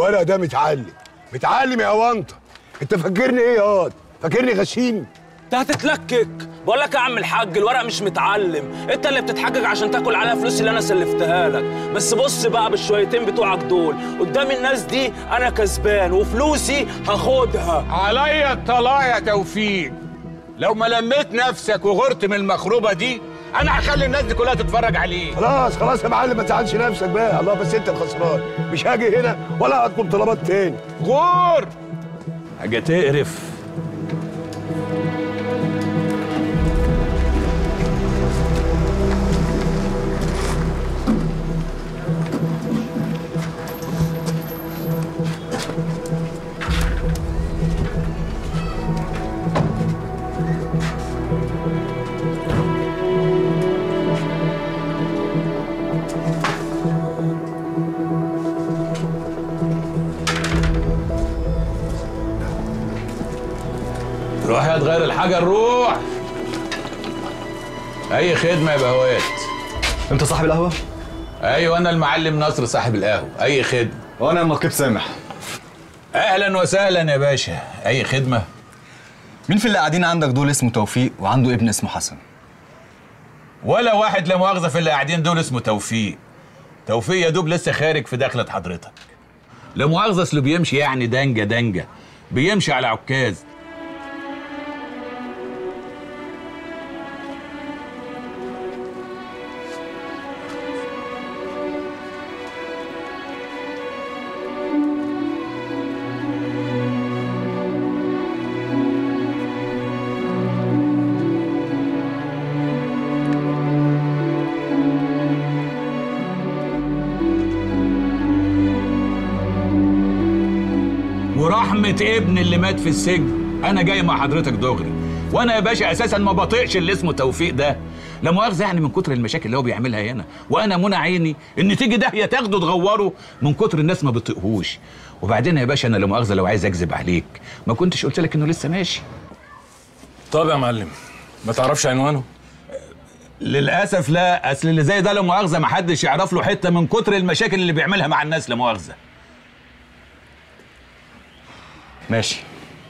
الورق ده متعلم متعلم يا وانطه انت فاكرني ايه ياض فاكرني غشيم انت هتتلكك بقول لك يا عم الحاج الورق مش متعلم انت اللي بتتحجج عشان تاكل عليها فلوس اللي انا سلفتها لك بس بص بقى بالشويتين بتوعك دول قدام الناس دي انا كسبان وفلوسي هاخدها عليا الطلاق يا توفيق لو ما لميت نفسك وغرت من المخروبه دي انا هخلي الناس دي كلها تتفرج عليك خلاص خلاص يا معلم ما تزعلش نفسك بقى الله بس انت الخسران مش هاجي هنا ولا هطلب طلبات تاني غور حاجه تقرف روح يا تغير الحاجه نروح اي خدمه يا بهوات انت صاحب القهوه ايوه انا المعلم نصر صاحب القهوه اي خدمه وانا النقيب سامح اهلا وسهلا يا باشا اي خدمه مين في اللي قاعدين عندك دول اسمه توفيق وعنده ابن اسمه حسن ولا واحد لا مؤاخذه في اللي قاعدين دول اسمه توفيق توفيق يا دوب لسه خارج في دخلة حضرتك لا مؤاخذه اصله بيمشي يعني دنجه دنجه بيمشي على عكاز ورحمة ابن اللي مات في السجن أنا جاي مع حضرتك دغري وأنا يا باشا أساسا ما بطيقش اللي اسمه توفيق ده لا مؤاخذة يعني من كتر المشاكل اللي هو بيعملها هنا وأنا منى عيني إن تيجي داهية تاخده تغوره من كتر الناس ما بتطيقهوش وبعدين يا باشا أنا لا مؤاخذة لو عايز أكذب عليك ما كنتش قلت لك إنه لسه ماشي طب يا معلم ما تعرفش عنوانه للأسف لا أصل اللي زي ده لا مؤاخذة ما حدش يعرف له حتة من كتر المشاكل اللي بيعملها مع الناس لا مؤاخذة ماشي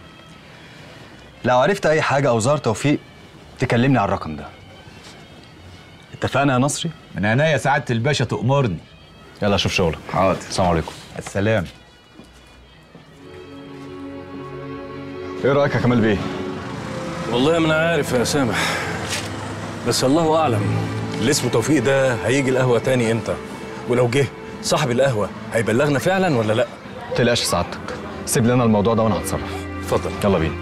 لو عرفت اي حاجه او زار توفيق تكلمني على الرقم ده اتفقنا يا نصري من عينيا سعادة الباشا تأمرني يلا شوف شغلك حاضر السلام عليكم السلام ايه رايك يا كمال بيه والله ما انا عارف يا سامح بس الله اعلم اللي اسمه توفيق ده هيجي القهوه تاني امتى ولو جه صاحب القهوه هيبلغنا فعلا ولا لا تقلقش سعادتك سيب لنا الموضوع ده وانا هتصرف اتفضل يلا بينا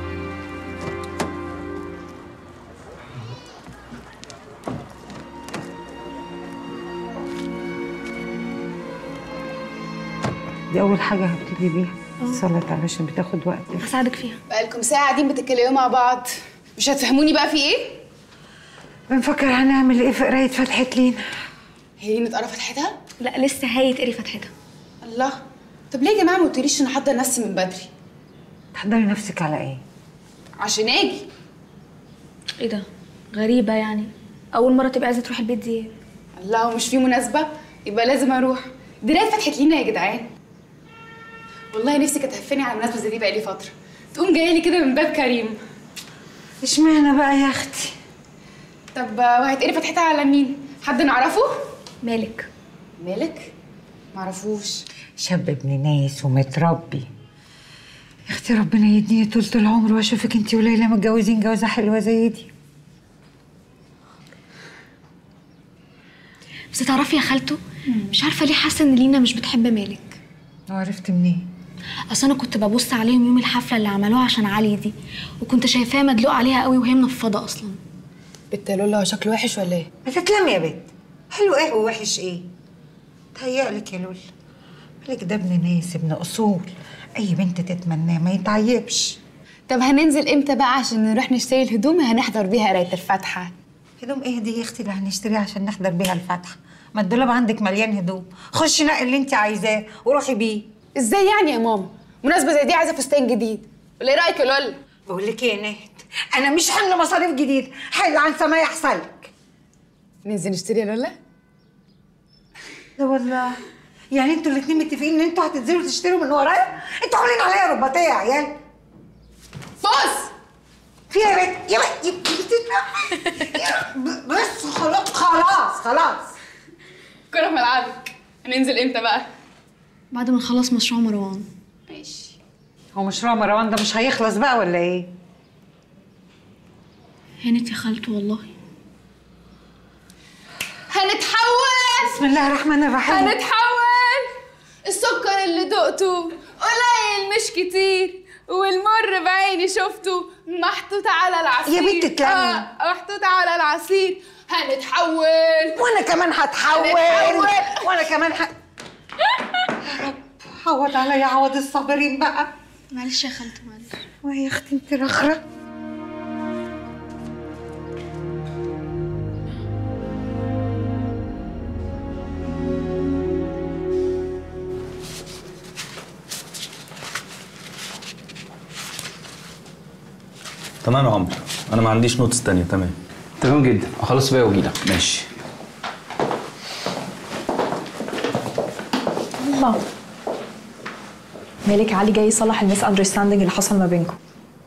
دي أول حاجة هبتدي بيها الصلاة علشان بتاخد وقت هساعدك فيها بقالكم ساعة قاعدين بتتكلموا مع بعض مش هتفهموني بقى في ايه؟ بنفكر هنعمل ايه في قراية فتحة لينا هي لينا اتقرا فتحتها؟ لا لسه هيتقري فتحتها الله طب ليه يا جماعة ما قلتوليش ان احضر نفسي من بدري؟ تحضري نفسك على ايه؟ عشان اجي ايه ده غريبه يعني اول مره تبقى عايزه تروح البيت دي الله ومش في مناسبة يبقى لازم اروح دي راية فتحة لينا يا جدعان والله نفسي كانت هفاني على مناسبة زي دي بقالي فترة تقوم جاية لي كده من باب كريم اشمعنى بقى يا اختي؟ طب آه، وهيتقري فتحتها على مين؟ حد نعرفه؟ مالك مالك؟ معرفوش شاب ابن ناس ومتربي يا اختي ربنا يديني طولة العمر واشوفك انت وليلى متجوزين جوازة حلوة زي دي بس تعرفي يا خالته مش عارفه ليه حاسه ان لينا مش بتحب مالك وعرفت منين؟ اصل انا كنت ببص عليهم يوم الحفله اللي عملوها عشان علي دي وكنت شايفاها مدلوق عليها قوي وهي منفضه اصلا بنت لولا هو شكله وحش ولا ايه؟ ما تتلم يا بنت حلو ايه ووحش ايه؟ تهيألك يا لول مالك ده ابن ناس ابن اصول اي بنت تتمناه ما يتعيبش طب هننزل امتى بقى عشان نروح نشتري الهدوم هنحضر بيها قرايه الفاتحه هدوم ايه دي يا اختي اللي هنشتريها عشان نحضر بيها الفاتحه ما الدولاب عندك مليان هدوم خشي نقي اللي انت عايزاه وروحي بيه ازاي يعني يا ماما مناسبه زي دي عايزه فستان جديد ولا ايه رايك يا لول بقول لك ايه يا نهد انا مش حمل مصاريف جديد حل عن سما يحصل لك ننزل نشتري يا لولا لا والله يعني انتوا الاتنين متفقين ان انتوا هتنزلوا تشتروا من ورايا انتوا عاملين عليا رباطيه يا عيال بص في إيه يا بنت يا بنت يا بنت يا- ب- بس خلاص خلاص خلاص كرة في ملعبك هننزل امتى بقى بعد ما نخلص مشروع مروان ماشي هو مشروع مروان ده مش هيخلص بقى ولا ايه؟ هانت يا خالته والله هنتحول بسم الله الرحمن الرحيم هنتحول السكر اللي دقته قليل مش كتير والمر بعيني شفته محطوط على العصير يا بنت اتلمي. آه محطوط على العصير هنتحول وانا كمان هتحول هنتحول. وانا كمان ه... يا رب عوض عليا عوض الصابرين بقى معلش يا خالته معلش ويا اختي انت رخرة تمام يا عمرو انا ما عنديش نوتس تانية تمام تمام جدا اخلص بقى واجيلك ماشي ماما مالك علي جاي يصلح الميس اندرستاندينج اللي حصل ما بينكم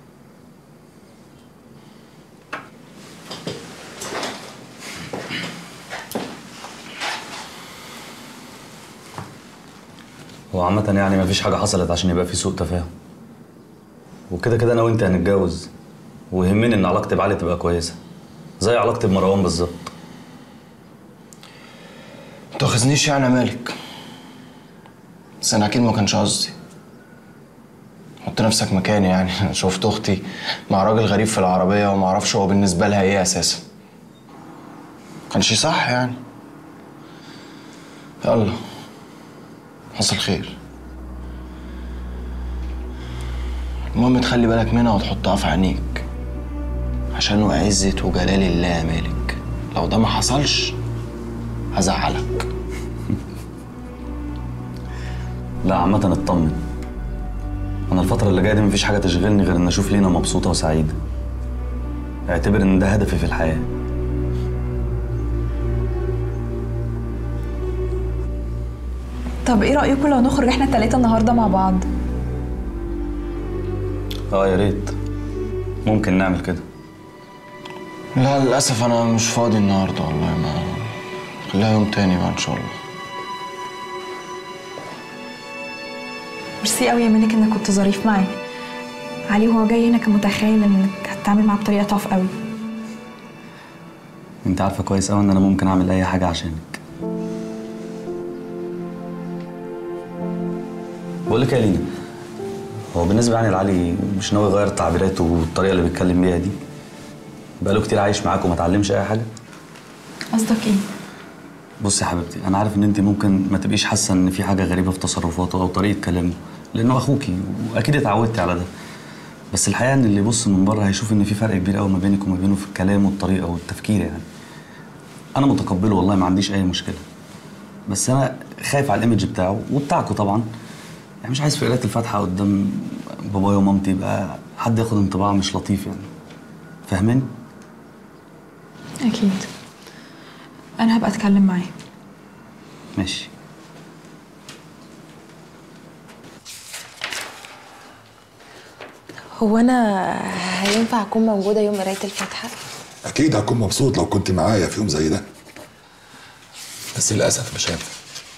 هو عامة يعني ما فيش حاجة حصلت عشان يبقى في سوء تفاهم وكده كده انا وانت هنتجوز ويهمني ان علاقتي بعلي تبقى كويسة زي علاقتي بمروان بالظبط ما تاخذنيش يعني يا مالك بس انا اكيد ما كانش قصدي حط نفسك مكاني يعني شفت اختي مع راجل غريب في العربيه وما اعرفش هو بالنسبه لها ايه اساسا كانش صح يعني يلا حصل خير المهم تخلي بالك منها وتحطها في عينيك عشان وعزة وجلال الله يا مالك لو ده ما حصلش هزعلك لا عامة اطمن انا الفترة اللي جاية دي مفيش حاجة تشغلني غير ان اشوف لينا مبسوطة وسعيدة اعتبر ان ده هدفي في الحياة طب ايه رايكم لو نخرج احنا التلاته النهارده مع بعض اه يا ريت ممكن نعمل كده لا للأسف أنا مش فاضي النهاردة والله ما خليها يوم تاني بقى إن شاء الله ميرسي قوي يا مالك انك كنت ظريف معاه علي وهو جاي هنا كان متخيل انك هتتعامل معاه بطريقه طف قوي انت عارفة كويس قوي ان انا ممكن اعمل اي حاجة عشانك بقول لك يا لينا هو بالنسبة يعني لعلي مش ناوي يغير تعبيراته والطريقة اللي بيتكلم بيها دي بقاله كتير عايش معاك وما اتعلمش اي حاجة قصدك ايه بصي يا حبيبتي انا عارف ان انت ممكن ما تبقيش حاسه ان في حاجه غريبه في تصرفاته او طريقه كلامه لانه اخوكي واكيد اتعودتي على ده بس الحقيقه ان اللي يبص من بره هيشوف ان في فرق كبير قوي ما بينك وما بينه في الكلام والطريقه والتفكير يعني انا متقبله والله ما عنديش اي مشكله بس انا خايف على الايمج بتاعه وبتاعكوا طبعا يعني مش عايز في قراءه الفاتحه قدام بابايا ومامتي يبقى حد ياخد انطباع مش لطيف يعني فاهماني اكيد انا هبقى اتكلم معاه ماشي هو انا هينفع اكون موجوده يوم قرايه الفاتحه اكيد هكون مبسوط لو كنت معايا في يوم زي ده بس للاسف مش هينفع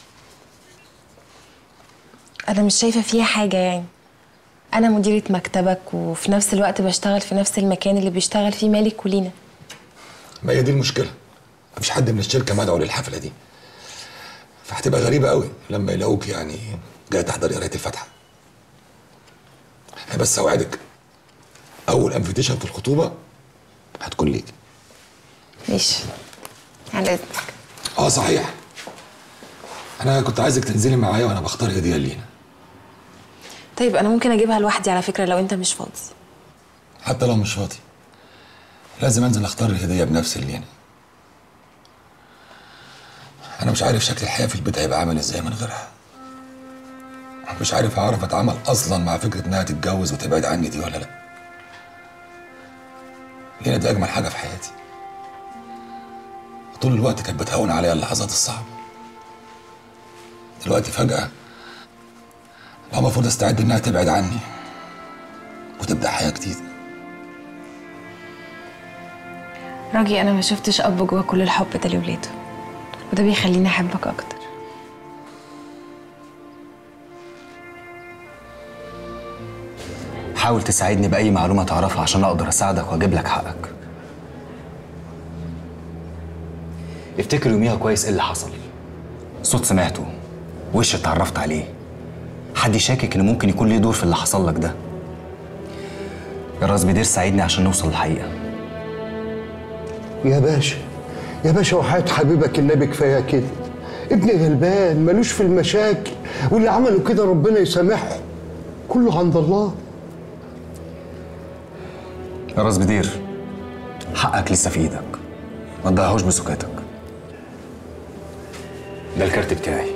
انا مش شايفه فيها حاجه يعني انا مديره مكتبك وفي نفس الوقت بشتغل في نفس المكان اللي بيشتغل فيه مالك ولينا ما هي دي المشكله مفيش حد من الشركه مدعو للحفله دي فهتبقى غريبه قوي لما يلاقوك يعني جاي تحضري قرايه الفاتحه بس اوعدك اول انفيتيشن في الخطوبه هتكون ليك ماشي على اذنك اه صحيح انا كنت عايزك تنزلي معايا وانا بختار هديه لينا طيب انا ممكن اجيبها لوحدي على فكره لو انت مش فاضي حتى لو مش فاضي لازم انزل اختار الهديه بنفسي لينا انا مش عارف شكل الحياه في البيت هيبقى عامل ازاي من غيرها مش عارف هعرف اتعامل اصلا مع فكره انها تتجوز وتبعد عني دي ولا لا لينا دي اجمل حاجه في حياتي طول الوقت كانت بتهون عليا اللحظات الصعبه دلوقتي فجأة بقى المفروض استعد انها تبعد عني وتبدأ حياة جديدة راجي انا ما شفتش اب جوه كل الحب ده لولاده وده بيخليني احبك اكتر حاول تساعدني بأي معلومة تعرفها عشان أقدر أساعدك وأجيب لك حقك افتكر يوميها كويس إيه اللي حصل صوت سمعته وش اتعرفت عليه حد يشاكك إن ممكن يكون ليه دور في اللي حصل لك ده يا راس بدير ساعدني عشان نوصل للحقيقة يا باشا يا باشا وحياة حبيبك النبي كفايه كده ابني غلبان ملوش في المشاكل واللي عملوا كده ربنا يسامحه كله عند الله يا راس بدير حقك لسه في إيدك ما تضيعهوش بسكاتك ده الكارت بتاعي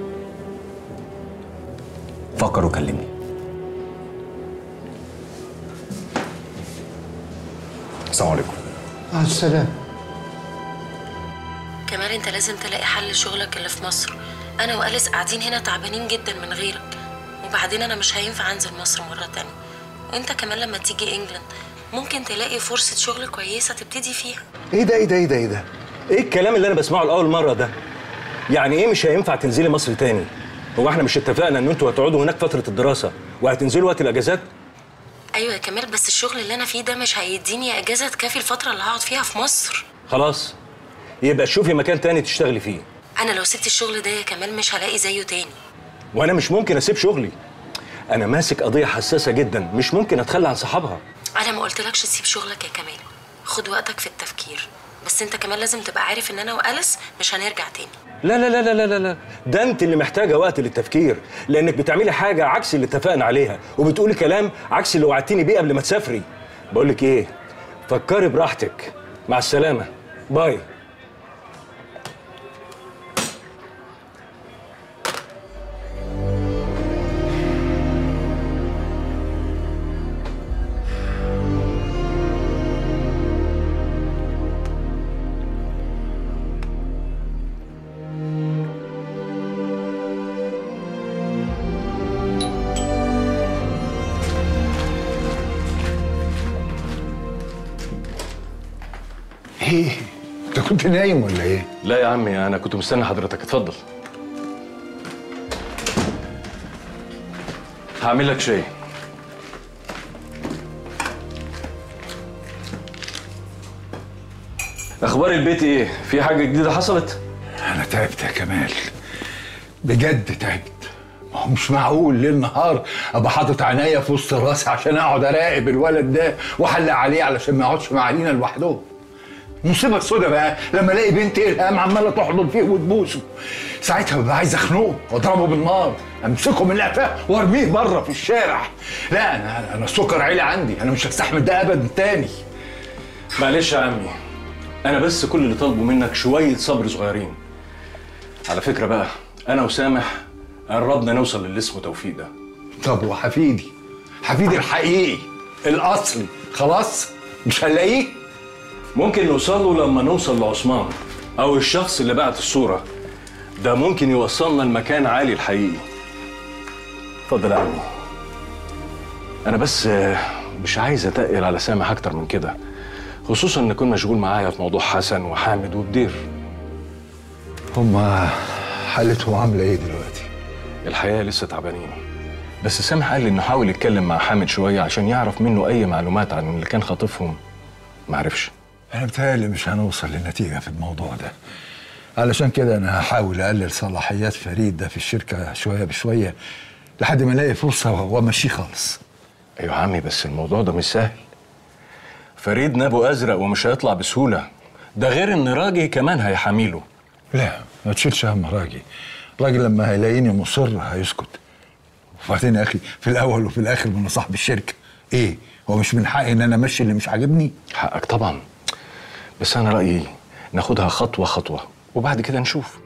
فكر وكلمني السلام عليكم مع السلامه كمال انت لازم تلاقي حل لشغلك اللي في مصر انا واليس قاعدين هنا تعبانين جدا من غيرك وبعدين انا مش هينفع انزل مصر مره تانية وانت كمان لما تيجي انجلند ممكن تلاقي فرصه شغل كويسه تبتدي فيها ايه ده ايه ده ايه ده ايه ده؟ ايه الكلام اللي انا بسمعه لاول مره ده؟ يعني ايه مش هينفع تنزلي مصر تاني؟ هو احنا مش اتفقنا ان انتوا هتقعدوا هناك فتره الدراسه وهتنزلوا وقت الاجازات؟ ايوه يا كمال بس الشغل اللي انا فيه ده مش هيديني اجازه تكفي الفتره اللي هقعد فيها في مصر خلاص يبقى تشوفي مكان تاني تشتغلي فيه انا لو سبت الشغل ده يا كمال مش هلاقي زيه تاني وانا مش ممكن اسيب شغلي انا ماسك قضيه حساسه جدا مش ممكن اتخلى عن صحابها انا ما قلتلكش تسيب شغلك يا كمال خد وقتك في التفكير بس انت كمان لازم تبقى عارف ان انا واليس مش هنرجع تاني لا لا لا لا لا لا لا ده انت اللي محتاجه وقت للتفكير لانك بتعملي حاجه عكس اللي اتفقنا عليها وبتقولي كلام عكس اللي وعدتيني بيه قبل ما تسافري بقول لك ايه فكري براحتك مع السلامه باي ايه انت كنت نايم ولا ايه لا يا عمي انا كنت مستني حضرتك اتفضل هعمل لك شاي اخبار البيت ايه في حاجه جديده حصلت انا تعبت يا كمال بجد تعبت ما هو مش معقول ليل نهار ابقى حاطط عينيا في وسط راسي عشان اقعد اراقب الولد ده واحلق عليه علشان ما يقعدش مع علينا لوحدهم المصيبه السوداء بقى لما الاقي بنتي الهام عماله تحضن فيه وتبوسه ساعتها ببقى عايز اخنقه واضربه بالنار امسكه من قفاه وارميه بره في الشارع لا انا انا السكر عالي عندي انا مش هستحمل ده ابدا تاني معلش يا عمي انا بس كل اللي طالبه منك شويه صبر صغيرين على فكره بقى انا وسامح قربنا نوصل للي اسمه توفيق ده طب وحفيدي حفيدي الحقيقي الاصلي خلاص مش هنلاقيه ممكن نوصل له لما نوصل لعثمان او الشخص اللي بعت الصوره ده ممكن يوصلنا لمكان عالي الحقيقي اتفضل يا عمي انا بس آه، مش عايز اتقل على سامح اكتر من كده خصوصا ان يكون مشغول معايا في موضوع حسن وحامد وبدير هما حالتهم عامله ايه دلوقتي الحقيقه لسه تعبانين بس سامح قال لي انه حاول يتكلم مع حامد شويه عشان يعرف منه اي معلومات عن اللي كان خاطفهم معرفش انا متهيألي مش هنوصل لنتيجه في الموضوع ده علشان كده انا هحاول اقلل صلاحيات فريد ده في الشركه شويه بشويه لحد ما الاقي فرصه وامشيه خالص ايوه يا عمي بس الموضوع ده مش سهل فريد نابو ازرق ومش هيطلع بسهوله ده غير ان راجي كمان هيحاميله لا ما تشيلش هم راجي راجل لما هيلاقيني مصر هيسكت وبعدين يا اخي في الاول وفي الاخر من صاحب الشركه ايه هو مش من حقي ان انا امشي اللي مش عاجبني حقك طبعا بس انا رايي ناخدها خطوه خطوه وبعد كده نشوف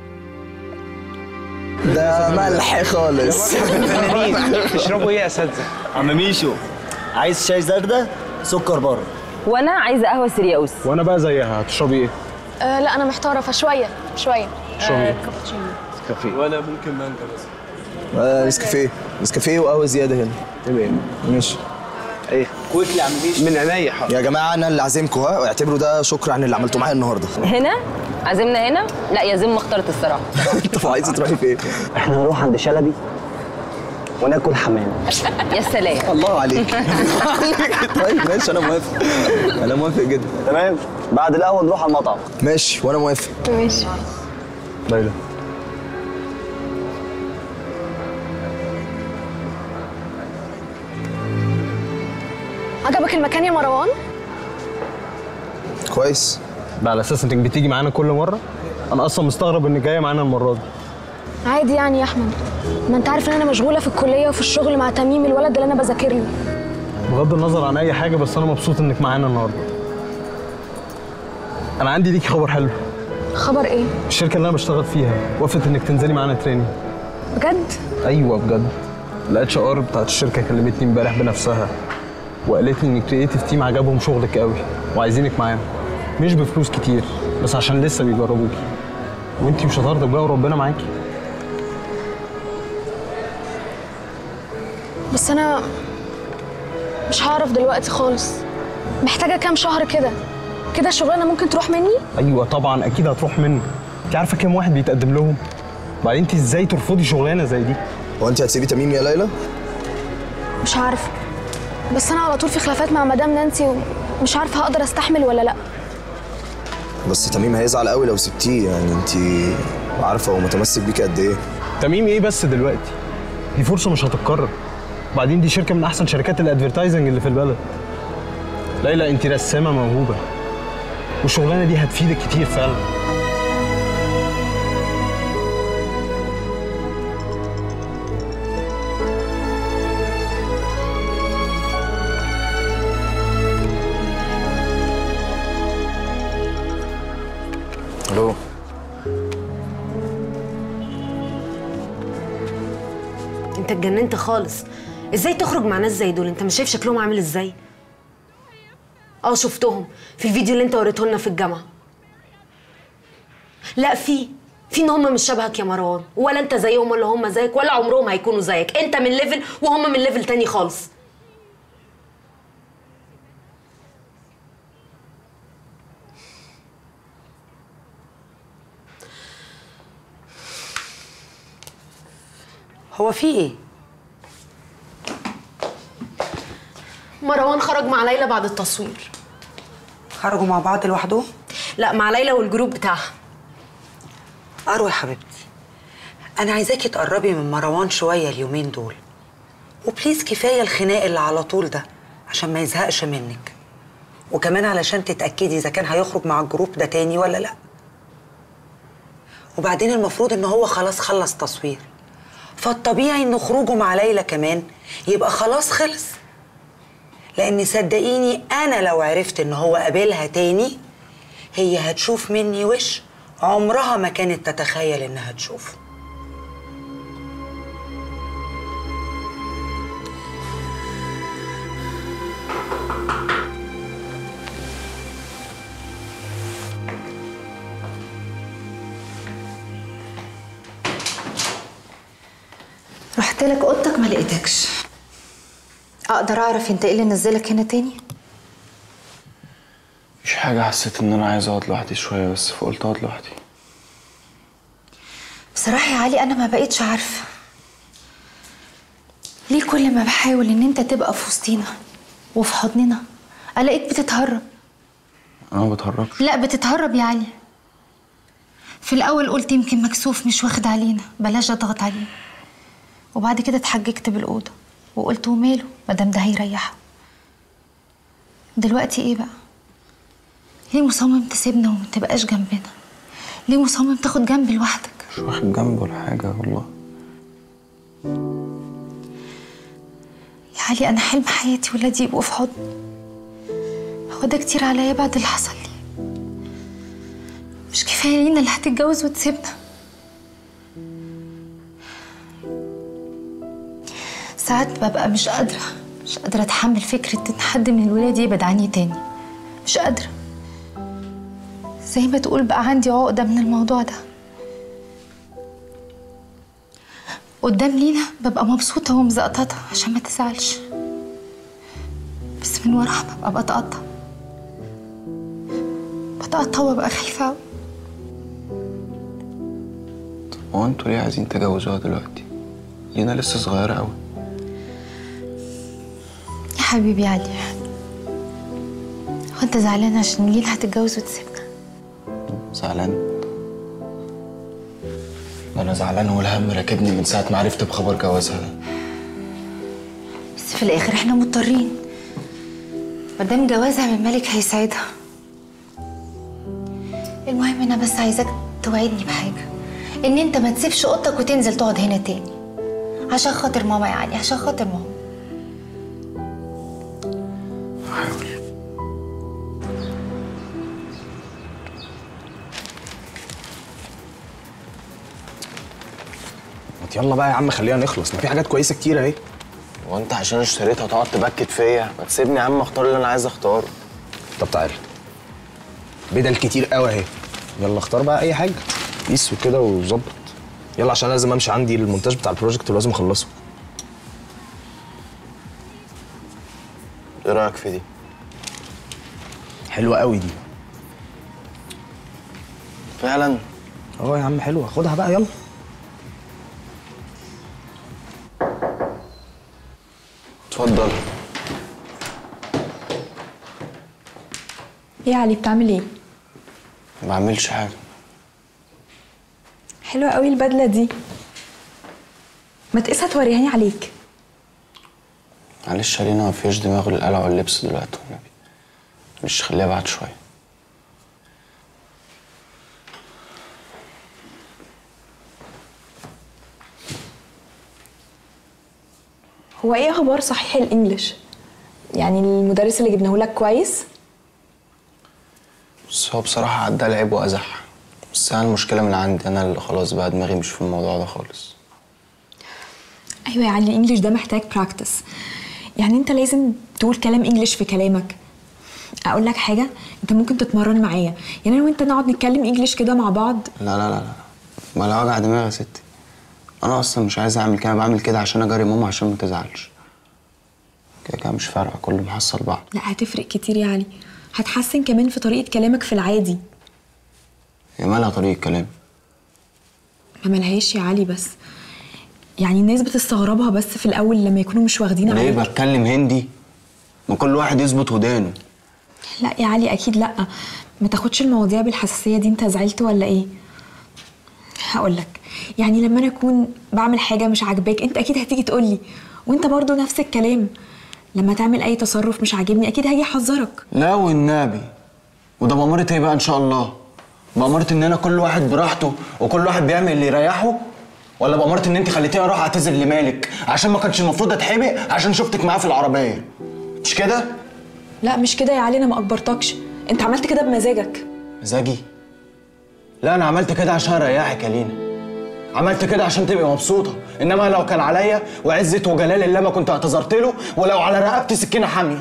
ده ملح خالص تشربوا ايه يا اساتذه؟ عم ميشو عايز شاي زردة سكر بره وانا عايزه قهوه سرياوس وانا بقى زيها هتشربي ايه؟ آه لا انا محتاره فشويه شويه شوية. آه كابتشينو نسكافيه ولا ممكن مانجا مثلا آه، نسكافيه نسكافيه وقهوه زياده هنا تمام ماشي ايه كويكلي يا عم بيش من عينيا حاضر يا جماعه انا اللي عازمكم ها واعتبروا ده شكر عن اللي عملتوه معايا النهارده هنا عازمنا هنا لا يزم ما اخترت الصراحه طب عايزه تروحي فين احنا هنروح عند شلبي وناكل حمام يا سلام الله عليك طيب ماشي انا موافق انا موافق جدا تمام بعد القهوه نروح على المطعم ماشي وانا موافق ماشي ليلى عجبك المكان يا مروان؟ كويس ده على اساس انك بتيجي معانا كل مره انا اصلا مستغرب انك جايه معانا المره دي عادي يعني يا احمد ما انت عارف ان انا مشغوله في الكليه وفي الشغل مع تميم الولد اللي انا بذاكر له بغض النظر عن اي حاجه بس انا مبسوط انك معانا النهارده انا عندي ليكي خبر حلو خبر ايه الشركه اللي انا بشتغل فيها وافقت انك تنزلي معانا تريننج بجد ايوه بجد الاتش ار بتاعت الشركه كلمتني امبارح بنفسها وقالت لي ان كرييتيف تيم عجبهم شغلك قوي وعايزينك معاهم مش بفلوس كتير بس عشان لسه بيجربوكي وانتي وشطارتك بقى وربنا معاكي بس انا مش هعرف دلوقتي خالص محتاجه كام شهر كده كده الشغلانه ممكن تروح مني ايوه طبعا اكيد هتروح منك انت عارفه كام واحد بيتقدم لهم بعدين انت ازاي ترفضي شغلانه زي دي هو انت هتسيبي تميم يا ليلى مش عارفه بس انا على طول في خلافات مع مدام نانسي ومش عارفه هقدر استحمل ولا لا بس تميم هيزعل قوي لو سبتيه يعني انت عارفه هو متمسك بيكي قد ايه تميم ايه بس دلوقتي دي فرصه مش هتتكرر وبعدين دي شركه من احسن شركات الادفرتايزنج اللي في البلد ليلى انت رسامه موهوبه والشغلانه دي هتفيدك كتير فعلا الو انت اتجننت خالص ازاي تخرج مع ناس زي دول انت مش شايف شكلهم عامل ازاي اه شفتهم في الفيديو اللي انت وريته لنا في الجامعه لا في في ان هم مش شبهك يا مروان ولا انت زيهم ولا هم زيك ولا عمرهم هيكونوا زيك انت من ليفل وهم من ليفل تاني خالص هو في ايه مروان خرج مع ليلى بعد التصوير خرجوا مع بعض لوحدهم لا مع ليلى والجروب بتاعها أروى يا حبيبتي أنا عايزاكي تقربي من مروان شوية اليومين دول وبليز كفاية الخناق اللي على طول ده عشان ما يزهقش منك وكمان علشان تتأكدي إذا كان هيخرج مع الجروب ده تاني ولا لأ وبعدين المفروض إن هو خلاص خلص تصوير فالطبيعي إن خروجه مع ليلى كمان يبقى خلاص خلص لأن صدقيني أنا لو عرفت إن هو قابلها تاني هي هتشوف مني وش عمرها ما كانت تتخيل إنها تشوفه رحت لك اوضتك ما لقيتكش اقدر اعرف انت ايه اللي نزلك هنا تاني مش حاجه حسيت ان انا عايز اقعد لوحدي شويه بس فقلت اقعد لوحدي بصراحه يا علي انا ما بقيتش عارفه ليه كل ما بحاول ان انت تبقى في وسطينا وفي حضننا الاقيك بتتهرب انا ما بتهربش لا بتتهرب يا علي في الاول قلت يمكن مكسوف مش واخد علينا بلاش اضغط عليه وبعد كده اتحججت بالاوضه وقلت وماله مادام ده هيريحه دلوقتي ايه بقى ليه مصمم تسيبنا وما تبقاش جنبنا ليه مصمم تاخد جنب لوحدك مش واخد جنب ولا حاجه والله يا علي انا حلم حياتي ولادي يبقوا في حضن هو ده كتير عليا بعد اللي حصل لي مش كفايه لينا اللي هتتجوز وتسيبنا ساعات ببقى مش قادرة مش قادرة أتحمل فكرة إن حد من الولاد يبعد عني تاني مش قادرة زي ما تقول بقى عندي عقدة من الموضوع ده قدام لينا ببقى مبسوطة ومزقططة عشان ما تزعلش بس من وراها ببقى بتقطع بتقطع وببقى خايفة أوي هو انتوا ليه عايزين تجوزوها دلوقتي؟ لينا لسه صغيرة أوي يا حبيبي علي هو انت زعلان عشان لينا هتتجوز وتسيبنا زعلان ده أنا زعلان والهم راكبني من ساعة ما عرفت بخبر جوازها ده بس في الآخر احنا مضطرين مادام جوازها من ملك هيساعدها المهم انا بس عايزاك توعدني بحاجة ان انت ما تسيبش اوضتك وتنزل تقعد هنا تاني عشان خاطر ماما يعني عشان خاطر ماما ما يلا بقى يا عم خلينا نخلص ما في حاجات كويسه كتير اهي هو انت عشان اشتريتها تقعد تبكت فيا ما تسيبني يا عم اختار اللي انا عايز اختاره طب تعالى بدل كتير قوي اهي يلا اختار بقى اي حاجه قيس وكده وظبط يلا عشان لازم امشي عندي المونتاج بتاع البروجكت ولازم اخلصه ايه رايك في دي؟ حلوه قوي دي فعلا اه يا عم حلوه خدها بقى يلا اتفضل ايه يا علي بتعمل ايه؟ ما بعملش حاجة حلوة قوي البدلة دي ما تقيسها توريهاني عليك معلش علينا ما فيش دماغ للقلع واللبس دلوقتي والنبي مش خليها بعد شوية هو ايه اخبار صحيح الانجليش؟ يعني المدرس اللي جبناه لك كويس؟ بس هو بصراحة عدى لعب وأزح بس أنا المشكلة من عندي أنا اللي خلاص بقى دماغي مش في الموضوع ده خالص ايوه يا علي الانجليش ده محتاج براكتس يعني انت لازم تقول كلام انجليش في كلامك اقول لك حاجه انت ممكن تتمرن معايا يعني انا وانت نقعد نتكلم انجليش كده مع بعض لا لا لا لا ما لا وجع دماغي يا ستي أنا أصلا مش عايز أعمل كده بعمل كده عشان أجاري ماما عشان ما تزعلش كده كده مش فارقة كله محصل بعض لا هتفرق كتير يا علي هتحسن كمان في طريقه كلامك في العادي هي مالها طريقة كلام ما ملهاش يا علي بس يعني الناس بتستغربها بس في الاول لما يكونوا مش واخدين ليه عليك بتكلم هندي ما كل واحد يظبط ودانه لا يا علي اكيد لا ما تاخدش المواضيع بالحساسيه دي انت زعلت ولا ايه هقول لك يعني لما انا اكون بعمل حاجه مش عاجباك انت اكيد هتيجي تقولي وانت برضو نفس الكلام لما تعمل اي تصرف مش عاجبني اكيد هاجي احذرك لا والنبي وده بأمارة ايه بقى ان شاء الله بأمارة ان انا كل واحد براحته وكل واحد بيعمل اللي يريحه ولا بأمارة ان انت خليتيني اروح اعتذر لمالك عشان ما كانش المفروض اتحمق عشان شفتك معاه في العربيه مش كده لا مش كده يا علي انا ما اجبرتكش انت عملت كده بمزاجك مزاجي لا انا عملت كده عشان اريحك يا لينا عملت كده عشان تبقي مبسوطه انما لو كان عليا وعزه وجلال الله ما كنت اعتذرت له ولو على رقبتي سكينه حاميه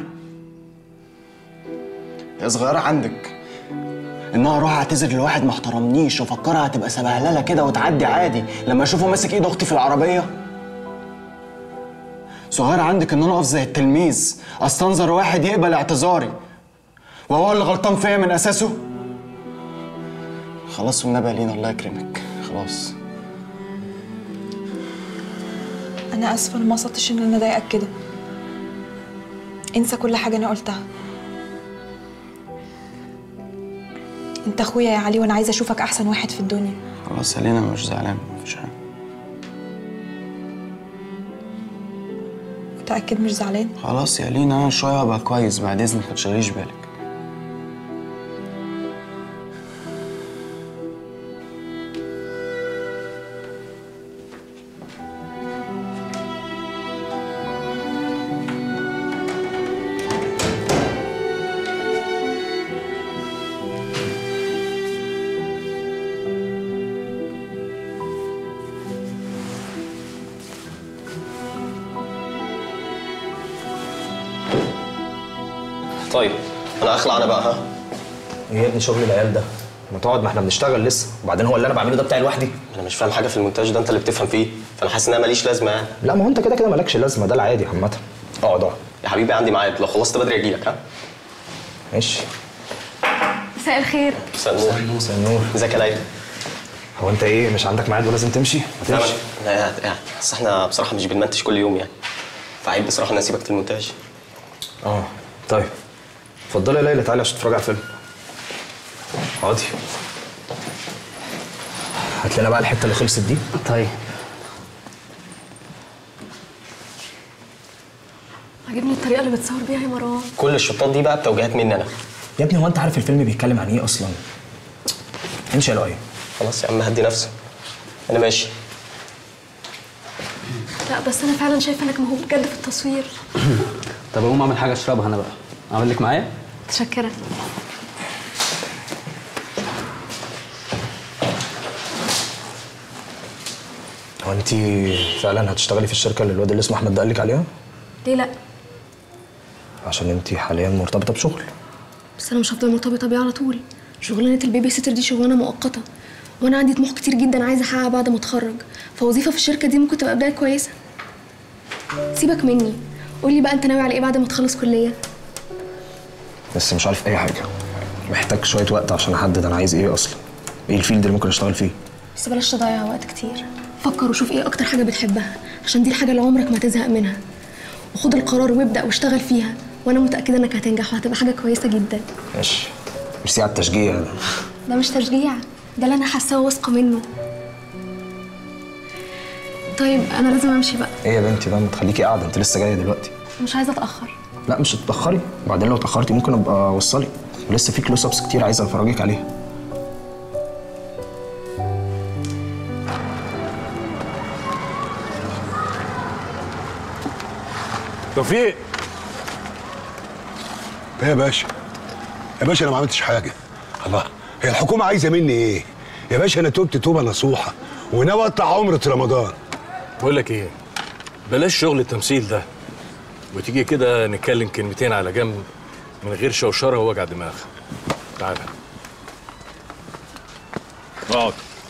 يا صغيره عندك ان انا اروح اعتذر لواحد ما احترمنيش وافكرها هتبقى سبهلله كده وتعدي عادي لما اشوفه ماسك ايد اختي في العربيه صغيره عندك ان انا اقف زي التلميذ استنظر واحد يقبل اعتذاري وهو اللي غلطان فيا من اساسه خلاص والنبي يا لينا الله يكرمك خلاص انا اسفه أنا ما قصدتش ان انا اضايقك كده انسى كل حاجه انا قلتها انت اخويا يا علي وانا عايزه اشوفك احسن واحد في الدنيا خلاص يا لينا مش زعلان مفيش حاجه متاكد مش زعلان خلاص يا لينا انا شويه هبقى كويس بعد اذنك ما تشغليش بالك طيب انا اخلع انا بقى ها ايه يا ابني شغل العيال ده ما تقعد ما احنا بنشتغل لسه وبعدين هو اللي انا بعمله ده بتاعي لوحدي انا مش فاهم حاجه في المونتاج ده انت اللي بتفهم فيه فانا حاسس ان انا ماليش لازمه يعني لا ما هو انت كده كده مالكش لازمه ده العادي عامه اقعد اقعد يا حبيبي عندي ميعاد لو خلصت بدري اجي لك ها ماشي مساء الخير مساء النور مساء النور ازيك يا ليلى هو انت ايه مش عندك ميعاد ولازم تمشي؟ ما لا تمشي لا لا لا بس احنا بصراحه مش بنمنتج كل يوم يعني فعيب بصراحه ان اسيبك في المونتاج اه طيب اتفضلي يا ليلى تعالي عشان تتفرجي على الفيلم اقعدي هات لنا بقى الحته اللي خلصت دي طيب عجبني الطريقه اللي بتصور بيها يا مروان كل الشطات دي بقى بتوجيهات مني انا يا ابني هو انت عارف الفيلم بيتكلم عن ايه اصلا امشي يا لؤي خلاص يا عم هدي نفسك انا ماشي لا بس انا فعلا شايفه انك موهوب بجد في التصوير طب اقوم اعمل حاجه اشربها انا بقى اعمل لك معايا متشكره هو انت فعلا هتشتغلي في الشركه اللي الواد اللي اسمه احمد ده قال لك عليها ليه لا عشان انت حاليا مرتبطه بشغل بس انا مش هفضل مرتبطه بيه على طول شغلانه البيبي سيتر دي شغلانه مؤقته وانا عندي طموح كتير جدا عايزه احققها بعد ما اتخرج فوظيفه في الشركه دي ممكن تبقى بدايه كويسه سيبك مني قولي بقى انت ناوي على ايه بعد ما تخلص كليه بس مش عارف اي حاجه محتاج شويه وقت عشان احدد انا عايز ايه اصلا ايه الفيلد اللي ممكن اشتغل فيه بس بلاش تضيع وقت كتير فكر وشوف ايه اكتر حاجه بتحبها عشان دي الحاجه اللي عمرك ما تزهق منها وخد القرار وابدا واشتغل فيها وانا متاكده انك هتنجح وهتبقى حاجه كويسه جدا ماشي ميرسي على التشجيع ده مش تشجيع ده اللي انا حاساه واثقه منه طيب انا لازم امشي بقى ايه يا بنتي بقى ما تخليكي قاعده انت لسه جايه دلوقتي مش عايزه اتاخر لا مش هتتاخري وبعدين لو اتاخرتي ممكن ابقى اوصلك ولسه في كلوز ابس كتير عايزه افرجك عليها توفيق ايه يا باشا يا باشا انا ما عملتش حاجه الله هي الحكومه عايزه مني ايه يا باشا انا تبت توبه نصوحه وناوي اطلع عمره رمضان بقول لك ايه بلاش شغل التمثيل ده وتيجي كده نتكلم كلمتين على جنب من غير شوشره ووجع دماغ تعالى اقعد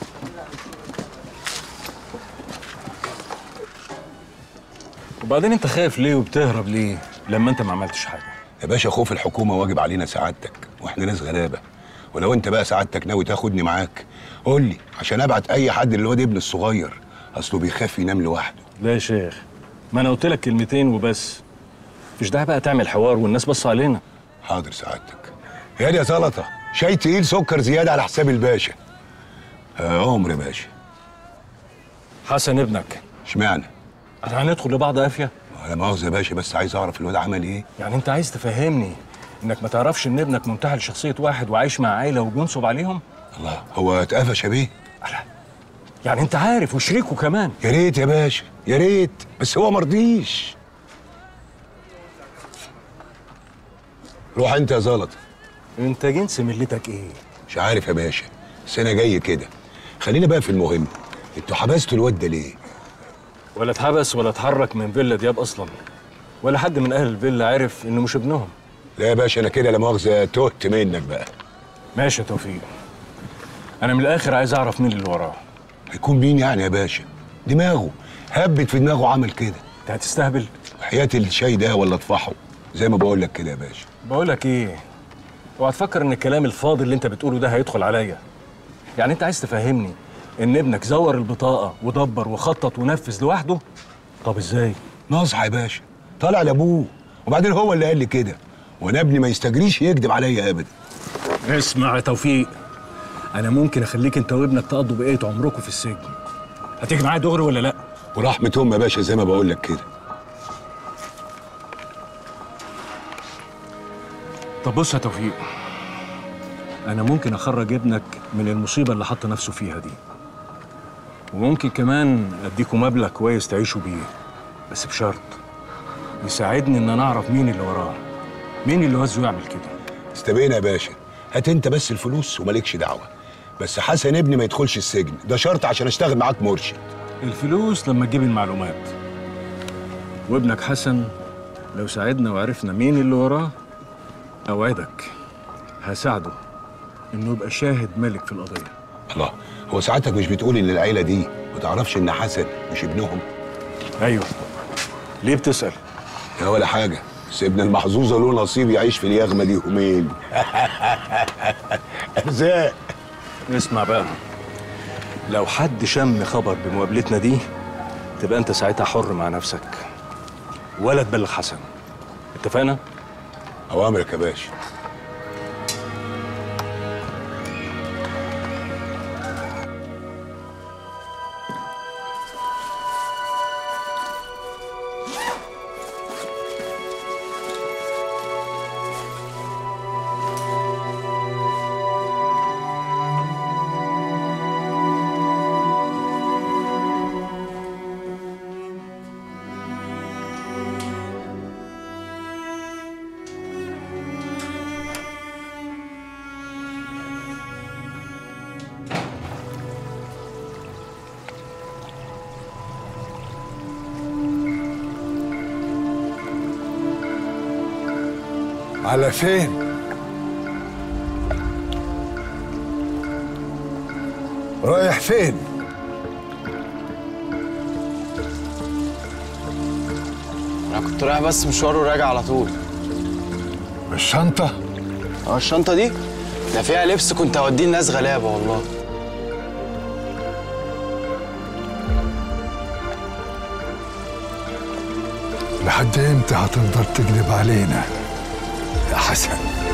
وبعدين انت خايف ليه وبتهرب ليه لما انت ما عملتش حاجه يا باشا خوف الحكومه واجب علينا سعادتك واحنا ناس غلابه ولو انت بقى سعادتك ناوي تاخدني معاك قول لي عشان ابعت اي حد للواد ابن الصغير اصله بيخاف ينام لوحده لا يا شيخ ما انا قلت لك كلمتين وبس مش داعي بقى تعمل حوار والناس بص علينا حاضر سعادتك يا دي يا سلطه شاي تقيل سكر زياده على حساب الباشا آه عمر يا باشا حسن ابنك اشمعنى احنا هندخل لبعض قافيه لا مؤاخذه يا باشا بس عايز اعرف الواد عمل ايه يعني انت عايز تفهمني انك ما تعرفش ان ابنك منتحل شخصيه واحد وعايش مع عيله وبينصب عليهم الله هو اتقفش يا بيه يعني انت عارف وشريكه كمان يا ريت يا باشا يا ريت بس هو مرضيش روح انت يا زلطه انت جنس ملتك ايه مش عارف يا باشا بس انا جاي كده خلينا بقى في المهم انتوا حبستوا الواد ده ليه ولا اتحبس ولا اتحرك من فيلا دياب اصلا ولا حد من اهل الفيلا عرف انه مش ابنهم لا يا باشا انا كده لا مؤاخذه تهت منك بقى ماشي يا توفيق انا من الاخر عايز اعرف مين اللي وراه هيكون مين يعني يا باشا دماغه هبت في دماغه عمل كده انت هتستهبل حياة الشاي ده ولا اطفحه زي ما بقول لك كده يا باشا بقول لك ايه اوعى تفكر ان الكلام الفاضي اللي انت بتقوله ده هيدخل عليا يعني انت عايز تفهمني ان ابنك زور البطاقه ودبر وخطط ونفذ لوحده طب ازاي ناصح يا باشا طالع لابوه وبعدين هو اللي قال لي كده وانا ابني ما يستجريش يكذب عليا ابدا اسمع يا توفيق انا ممكن اخليك انت وابنك تقضوا بقيه عمركم في السجن هتيجي معايا دغري ولا لا ورحمة أم يا باشا زي ما بقول لك كده طب بص يا توفيق انا ممكن اخرج ابنك من المصيبه اللي حط نفسه فيها دي وممكن كمان اديكم مبلغ كويس تعيشوا بيه بس بشرط يساعدني ان انا اعرف مين اللي وراه مين اللي وزه يعمل كده استبينا يا باشا هات انت بس الفلوس ومالكش دعوة بس حسن ابني ما يدخلش السجن ده شرط عشان اشتغل معاك مرشد الفلوس لما تجيب المعلومات وابنك حسن لو ساعدنا وعرفنا مين اللي وراه اوعدك هساعده انه يبقى شاهد مالك في القضيه الله هو ساعتك مش بتقول ان العيله دي ما تعرفش ان حسن مش ابنهم ايوه ليه بتسال يا ولا حاجه بس ابن المحظوظه له نصيب يعيش في اليغمه دي يومين ارزاق اسمع بقى لو حد شم خبر بمقابلتنا دي تبقى انت ساعتها حر مع نفسك ولا تبلغ حسن اتفقنا اوامرك يا باشا على فين رايح فين انا كنت رايح بس مشوار وراجع على طول الشنطه اه الشنطه دي ده فيها لبس كنت هوديه لناس غلابه والله لحد امتى هتفضل تكذب علينا يا حسن